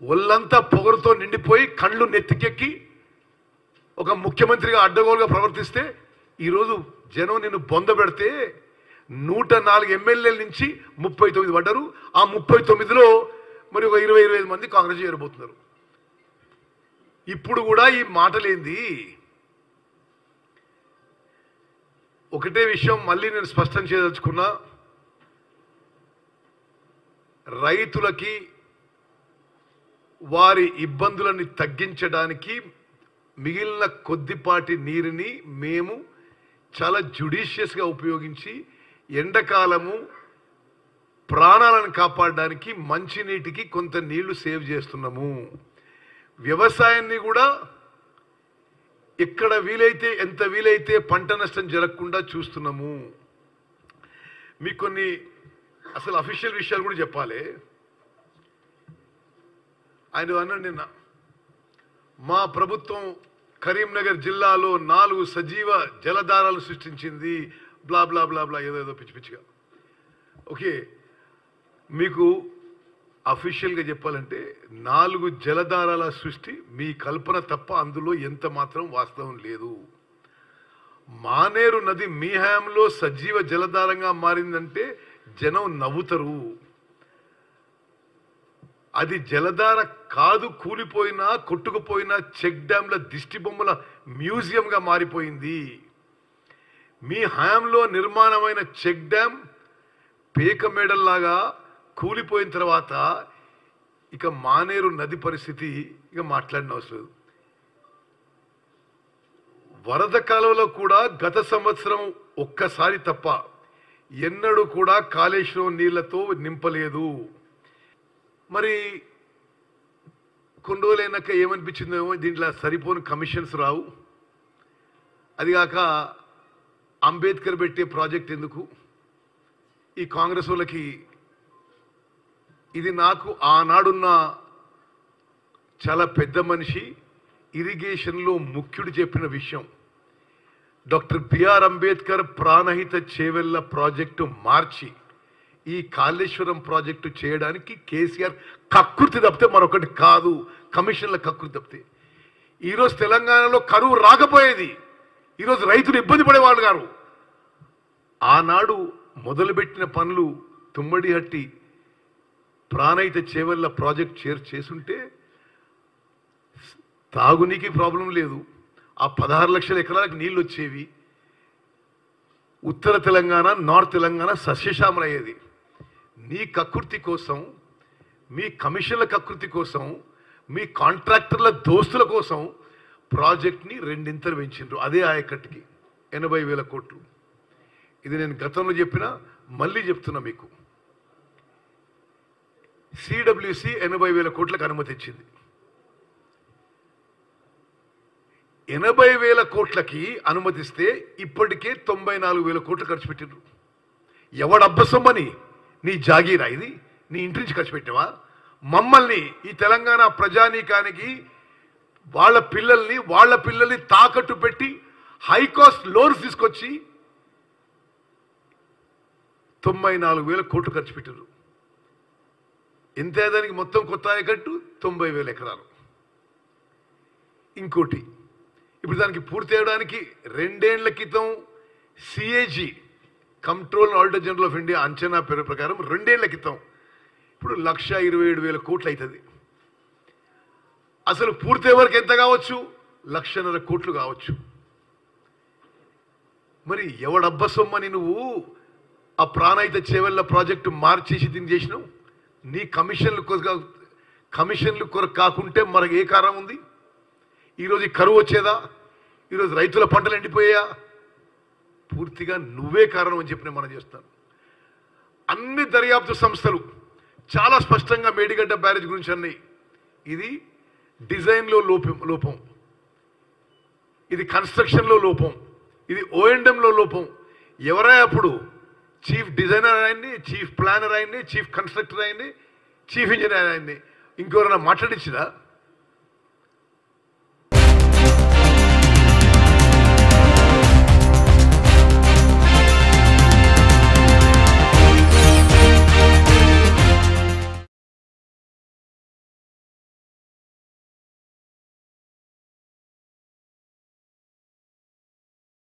ఒళ్ళంతా పొగరుతో నిండిపోయి కళ్ళు నెత్తికెక్కి ఒక ముఖ్యమంత్రిగా అడ్డగోలుగా ప్రవర్తిస్తే ఈరోజు జనం నిన్ను బొందబెడితే నూట నాలుగు ఎమ్మెల్యేల నుంచి ముప్పై తొమ్మిది పడ్డారు ఆ ముప్పై తొమ్మిదిలో మరి ఒక ఇరవై ఇరవై ఐదు మంది కాంగ్రెస్ చేరబోతున్నారు ఇప్పుడు కూడా ఈ మాటలేంది ఒకటే విషయం మళ్ళీ నేను స్పష్టం చేయదలుచుకున్నా రైతులకి వారి ఇబ్బందులని తగ్గించడానికి మిగిలిన కొద్దిపాటి నీరుని మేము చాలా జుడిషియస్గా ఉపయోగించి ఎండాకాలము ప్రాణాలను కాపాడడానికి మంచినీటికి కొంత నీళ్లు సేవ్ చేస్తున్నాము వ్యవసాయాన్ని కూడా ఎక్కడ వీలైతే ఎంత వీలైతే పంట నష్టం జరగకుండా చూస్తున్నాము మీకు కొన్ని అసలు అఫీషియల్ విషయాలు కూడా చెప్పాలి ఆయన అన్నాడు నిన్న మా ప్రభుత్వం కరీంనగర్ జిల్లాలో నాలుగు సజీవ జలధారాలు సృష్టించింది బ్లా బ్లా బ్లా బ్లా ఏదో ఏదో పిచ్చి పిచ్చిగా ఓకే మీకు అఫీషియల్గా చెప్పాలంటే నాలుగు జలధారాల సృష్టి మీ కల్పన తప్ప అందులో ఎంత మాత్రం వాస్తవం లేదు మానేరు నది మీ హయాంలో సజీవ జలధారంగా మారిందంటే జనం నవ్వుతారు అది జలధార కాదు కూలిపోయినా కొట్టుకుపోయినా చెక్ డ్యాంల దిష్టి బొమ్మల మ్యూజియంగా మారిపోయింది మీ హయాంలో నిర్మాణమైన చెక్ డ్యామ్ పేక మేడల్లాగా కూలిపోయిన తర్వాత ఇక మానేరు నది పరిస్థితి ఇక మాట్లాడిన అవసరం లేదు వరద కాలంలో కూడా గత సంవత్సరం ఒక్కసారి తప్ప ఎన్నడూ కూడా కాళేశ్వరం నీళ్లతో నింపలేదు మరి కొన్ని రోజులైనాక ఏమనిపించిందేమో దీంట్లో సరిపోని కమిషన్స్ రావు అది కాక అంబేద్కర్ పెట్టే ప్రాజెక్ట్ ఎందుకు ఈ కాంగ్రెస్ వాళ్ళకి ఇది నాకు ఆనాడున్న చాలా పెద్ద మనిషి ఇరిగేషన్లో ముఖ్యుడు చెప్పిన విషయం doctor B R Ambedkar Pranahita Chevella project మార్చి ఈ కాళేశ్వరం ప్రాజెక్టు చేయడానికి కేసీఆర్ కక్కుర్తి తప్పితే మరొకటి కాదు కమిషన్ల కక్కుర్తి తప్పితే ఈరోజు తెలంగాణలో కరువు రాకపోయేది ఈరోజు రైతులు ఇబ్బంది పడేవాళ్ళు గారు ఆనాడు మొదలుపెట్టిన పనులు తుమ్మడి హట్టి ప్రాణహిత చేవెళ్ళ ప్రాజెక్ట్ చేర్ చేసుంటే తాగునీకి ప్రాబ్లం లేదు ఆ పదహారు లక్షల ఎకరాలకు నీళ్ళు వచ్చేవి ఉత్తర తెలంగాణ నార్త్ తెలంగాణ సస్యశ్యామలయ్యేది నీ కకృతి కోసం మీ కమిషన్ల కకృతి కోసం మీ కాంట్రాక్టర్ల దోస్తుల కోసం ప్రాజెక్ట్ని రెండింతలు పెంచిండ్రు అదే ఆయకట్టుకి ఎనభై వేల కోట్లు ఇది నేను గతంలో చెప్పినా మళ్ళీ చెప్తున్నా మీకు సిడబ్ల్యూసి ఎనభై వేల కోట్లకు అనుమతి ఇచ్చింది ఎనభై వేల కోట్లకి అనుమతిస్తే ఇప్పటికే తొంభై నాలుగు వేల కోట్లు ఖర్చు పెట్టిండ్రు ఎవడబ్బసొమ్మని నీ జాగీరా ఇది నీ ఇంటి నుంచి ఖర్చు పెట్టావా మమ్మల్ని ఈ తెలంగాణ ప్రజానీకానికి వాళ్ళ పిల్లల్ని వాళ్ళ పిల్లల్ని తాకట్టు పెట్టి హై కాస్ట్ లోన్స్ తీసుకొచ్చి తొంభై నాలుగు వేల కోట్లు ఖర్చు పెట్టారు ఎంత దానికి మొత్తం కొత్త ఆయకట్టు తొంభై వేల ఎకరాలు ఇంకోటి ఇప్పుడు దానికి పూర్తి చేయడానికి రెండేళ్ల క్రితం CAG comptroller auditor general of India అంచనా పేరు ప్రకారం రెండేళ్ల క్రితం ఇప్పుడు లక్ష ఇరవై ఏడు వేల కోట్లు అవుతుంది అసలు పూర్తి వరకు ఎంత కావచ్చు లక్షన్నర కోట్లు కావచ్చు మరి ఎవడబ్బ సొమ్మని నువ్వు ఆ ప్రాణాయిత చేవెళ్ళ ప్రాజెక్టు మార్చేసి దీన్ని చేసినావు నీ కమిషన్లు కొరకు కమిషన్లు కొరకు కాకుంటే మనకు ఏ కారణం ఉంది ఈరోజు ఈ కరువు వచ్చేదా ఈరోజు రైతుల పంటలు ఎండిపోయా పూర్తిగా నువ్వే కారణం అని చెప్పి నేను మనం చేస్తాను అన్ని దర్యాప్తు సంస్థలు చాలా స్పష్టంగా మేడిగడ్డ బ్యారేజ్ గురించి అన్నాయి ఇది డిజైన్లో లోపం లోపం ఇది కన్స్ట్రక్షన్లో లోపం ఇది ఓఎండంలో లోపం ఎవరై అప్పుడు చీఫ్ డిజైనర్ ఆయన్ని చీఫ్ ప్లానర్ ఆయన్ని చీఫ్ కన్స్ట్రక్టర్ ఆయన్ని చీఫ్ ఇంజనీర్ ఆయన్ని ఇంకెవరైనా మాట్లాడించినా